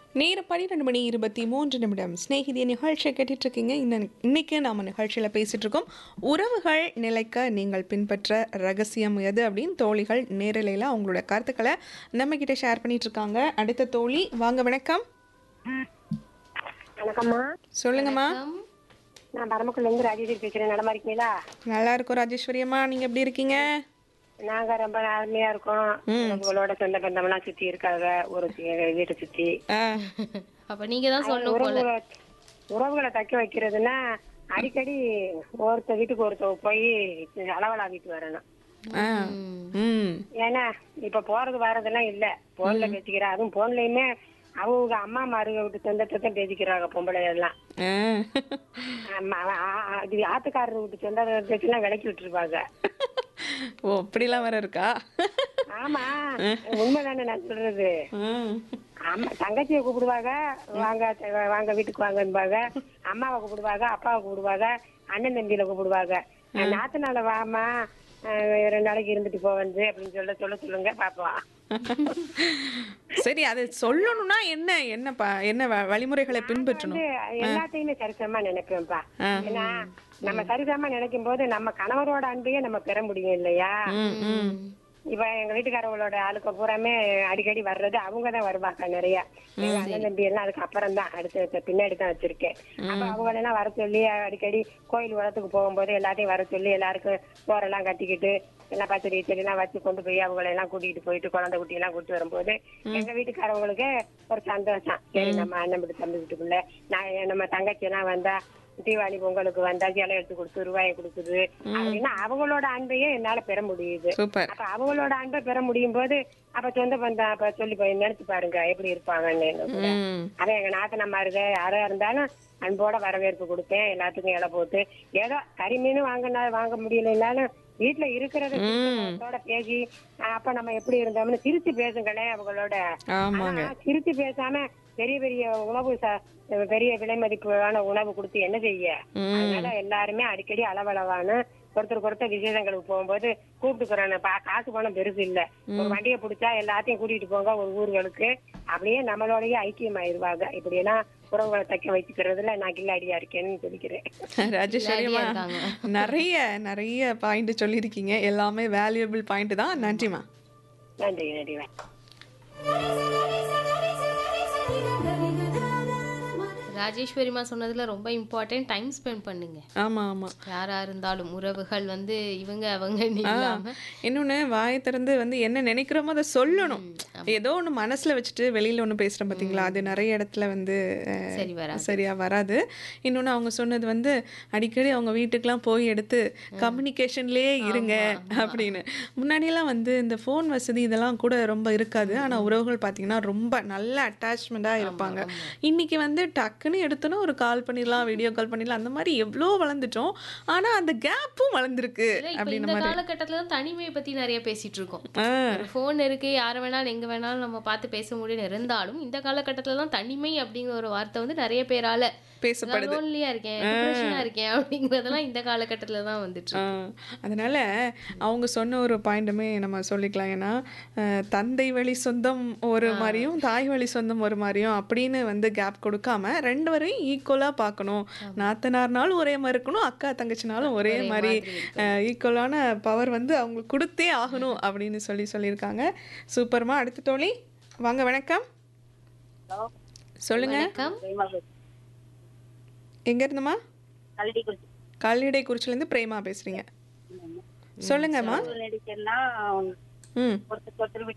நேரம் பன்னிரெண்டு மணி இருபத்தி மூன்று நிமிடம் சிநேகிதிய நிகழ்ச்சியை கேட்டுட்டு இருக்கீங்க இன்ன- இன்னைக்கு நாம நிகழ்ச்சியில் பேசிட்டு இருக்கோம் உறவுகள் நிலைக்க நீங்கள் பின்பற்ற ரகசியம் எது அப்படின்னு தோழிகள் நேரலையில் அவங்களோட கருத்துக்களை நம்ம கிட்ட ஷேர் பண்ணிட்டு இருக்காங்க அடுத்த தோழி வாங்க வணக்கம் வணக்கம்மா சொல்லுங்கம்மா நான் பரமக்குள்ள இருந்து ராஜேஸ்வரி பேசுறேன் நடமா இருக்கீங்களா நல்லா இருக்கும் ராஜேஸ்வரி அம்மா நீங்க எப்படி இருக்கீங்க நாங்க ரொம்ப அருமையா இருக்கோம் உங்களோட சொந்த பந்தம்லாம் சுத்தி இருக்காங்க ஒரு சி- வீட்டை சுத்தி ஆ, அப்ப நீங்க தான் சொல்லணும் போல உறவுகளை உறவுகளை தக்க வைக்கிறதுன்னா அடிக்கடி ஒருத்த வீட்டுக்கு ஒருத்த போய் அளவலாவிட்டு வரணும் ஆ, ம் ஏன்னா இப்ப போறது வர்றதெல்லாம் இல்ல போன்ல பேசிக்கிறா அதுவும் போன்லயுமே அவங்க அம்மா மாருக விட்டு சொந்தத்தை தான் பேசிக்கிறாங்க பொம்பளை எல்லாம் ஆ. ஆமா, ஆ- ஆ- இது ஆத்துக்காரர் விட்டு சொந்த எல்லாம் விலக்கி விட்டுருப்பாங்க ஓ அப்படிலாம் வேற இருக்கா ஆமா உண்மைதானே நான் சொல்றது ம். அம்மா தங்கச்சியை கூப்பிடுவாங்க வாங்க த- வாங்க வீட்டுக்கு வாங்கன்பாங்க அம்மாவை கூப்பிடுவாங்க அப்பாவை கூப்பிடுவாங்க அண்ணன் தம்பியில கூப்பிடுவாங்க நாத்தனால வாமா அஹ் ரெண்டு நாளைக்கு இருந்துட்டு போவது அப்படின்னு சொல்ல சொல்ல சொல்லுங்க பாப்போம் சரி அது சொல்லணும்னா என்ன என்ன ப- என்ன வ- வழிமுறைகளை பின்பற்றணும் வந்து எல்லாத்தையுமே சரிசமா நினைப்பேன்ப்பா ஏன்னா நம்ம சரிசமா நினைக்கும் போது நம்ம கணவரோட அன்பையே நம்ம பெற முடியும் இல்லையா ம், ம். இப்ப எங்க வீட்டுக்காரவங்களோட ஆளுக்க பூராமே அடிக்கடி வர்றது அவங்க தான் வருவாங்க நிறைய எங்க அண்ணன் தம்பி எல்லாம் அதுக்கு அப்புறம் தான் அடுத்து அடுத்து பின்னாடி தான் வச்சிருக்கேன் அப்ப அவங்க எல்லாம் வர சொல்லி அடிக்கடி கோயில் உரத்துக்கு போகும்போது எல்லாத்தையும் வர சொல்லி எல்லாருக்கும் சோறெல்லாம் கட்டிக்கிட்டு எல்லாம் பச்சடி செடி எல்லாம் வச்சு கொண்டு போய் அவங்களை எல்லாம் கூட்டிட்டு போயிட்டு குழந்தை குட்டி எல்லாம் கூட்டிட்டு வரும்போது எங்க வீட்டுக்காரவங்களுக்கு ஒரு சந்தோஷம் சரி நம்ம அண்ணன் வீட்டு தம்பி வீட்டுக்குள்ள நான் நம்ம தங்கச்சி எல்லாம் வந்தா தீபாவளி பொங்கலுக்கு வந்தா இலை எடுத்து கொடுத்து ரூபாயை கொடுக்குது அப்படின்னா அவங்களோட அன்பையே என்னால பெற முடியுது சூப்பர் அப்ப அவங்களோட அன்பை பெற முடியும் போது அப்ப சொந்த பந்தம் அப்ப சொல்லி போய் நினைச்சு பாருங்க எப்படி இருப்பாங்கன்னு ம். அதான் எங்க நாத்தனம்மா இருக்க யாரா இருந்தாலும் அன்போட வரவேற்பு கொடுப்பேன் எல்லாத்துக்கும் இலை போட்டு ஏதோ கறி மீன் வாங்கினா வாங்க முடியலனாலும் வீட்டுல இருக்கிறத அதோட பேசி அஹ் அப்ப நம்ம எப்படி இருந்தோம்னு சிரிச்சு பேசுங்களேன் அவங்களோட ஆமாங்க ஆனா, சிரிச்சு பேசாம பெரிய பெரிய உணவு ச- பெரிய விலை மதிப்பான உணவு கொடுத்து என்ன செய்ய அதனால எல்லாருமே அடிக்கடி அளவளவான ஒருத்தருக்கு ஒருத்தர் விசேஷங்களுக்கு போகும்போது கூப்பிட்டுக்கிறோம் பா- காசு பணம் பெருசு இல்ல ஒரு வண்டியை பிடிச்சா எல்லாத்தையும் கூட்டிட்டு போங்க ஒரு ஊர்களுக்கு அப்படியே நம்மளோடய ஐக்கியமாயிருவாங்க இப்படி எல்லாம் உறவுகளை தக்க வச்சுக்கிறதுல நான் கில்லாடியா இருக்கேன்னு சொல்லிக்கிறேன் ராஜேஸ்வரி அம்மா இருக்காங்க. நிறைய நிறைய பாயிண்ட் சொல்லியிருக்கீங்க எல்லாமே வேல்யூபிள் பாயிண்ட் தான் நன்றிம்மா நன்றி நன்றி ராஜேஸ்வரிமா சொன்னதுல ரொம்ப இம்பார்ட்டன்ட் டைம் ஸ்பெண்ட் பண்ணுங்க ஆமா ஆமா யாரா இருந்தாலும் உறவுகள் வந்து இவங்க அவங்க இல்லாம இன்னொன்னு வாயை திறந்து வந்து என்ன நினைக்கிறோமோ அதை சொல்லணும் ஏதோ ஒன்று மனசுல வச்சுட்டு வெளியில ஒன்று பேசுறோம் பாத்தீங்களா அது நிறைய இடத்துல வந்து அஹ், சரி வரா சரியா வராது இன்னொன்று அவங்க சொன்னது வந்து அடிக்கடி அவங்க வீட்டுக்கெல்லாம் போய் எடுத்து கம்யூனிகேஷன்லேயே இருங்க அப்படின்னு முன்னாடியெல்லாம் வந்து இந்த ஃபோன் வசதி இதெல்லாம் கூட ரொம்ப இருக்காது ஆனால் உறவுகள் பார்த்தீங்கன்னா ரொம்ப நல்ல அட்டாச்மெண்ட்டாக இருப்பாங்க இன்னைக்கு வந்து டக்குன்னு எடுத்தோன்னா ஒரு கால் பண்ணிடலாம் வீடியோ கால் பண்ணிடலாம் அந்த மாதிரி எவ்வளோ வளர்ந்துட்டோம் ஆனால் அந்த கேப்பும் வளர்ந்துருக்கு இல்ல, இப்ப அப்படின்ற இந்த மாதிரி காலகட்டத்துல தான் தனிமையை பத்தி நிறைய பேசிட்டு இருக்கோம் ஆ ஃபோன் இருக்கு யார வேணாலும் எங்க வேணாலும் நம்ம பார்த்து பேச முடியும் இருந்தாலும் இந்த காலகட்டத்துல தான் தனிமை அப்படிங்கிற ஒரு வார்த்தை வந்து நிறைய பேரால பேசப்படுது லோன்லியா இருக்கேன் டிப்ரெஷனா இருக்கேன் அப்படிங்கறதெல்லாம் இந்த காலகட்டத்துல தான் வந்துட்டு ஆ, அதனால அவங்க சொன்ன ஒரு பாயிண்ட்டுமே நம்ம சொல்லிக்கலாம் ஏன்னா அஹ், தந்தை வழி சொந்தம் ஒரு மாதிரியும் தாய் வழி சொந்தம் ஒரு மாதிரியும் அப்படின்னு வந்து கேப் கொடுக்காம ரெண்டு வரையும் ஈக்குவலாக பார்க்கணும் நாத்தனார்னாலும் ஒரே மாதிரி இருக்கணும் அக்கா தங்கச்சினாலும் ஒரே மாதிரி ஈக்குவலான பவர் வந்து அவங்களுக்கு கொடுத்தே ஆகணும் அப்படின்னு சொல்லி சொல்லியிருக்காங்க சூப்பர்மா அடுத்த தோழி வாங்க வணக்கம் சொல்லுங்க வணக்கம் எங்க இருந்துமா கல்லிடை குறிச்சிலேருந்து பிரேமா பேசுறீங்க சொல்லுங்கம்மா நடிக்கிறதுனா ம் ஒருத்தருக்கு ஒருத்தர்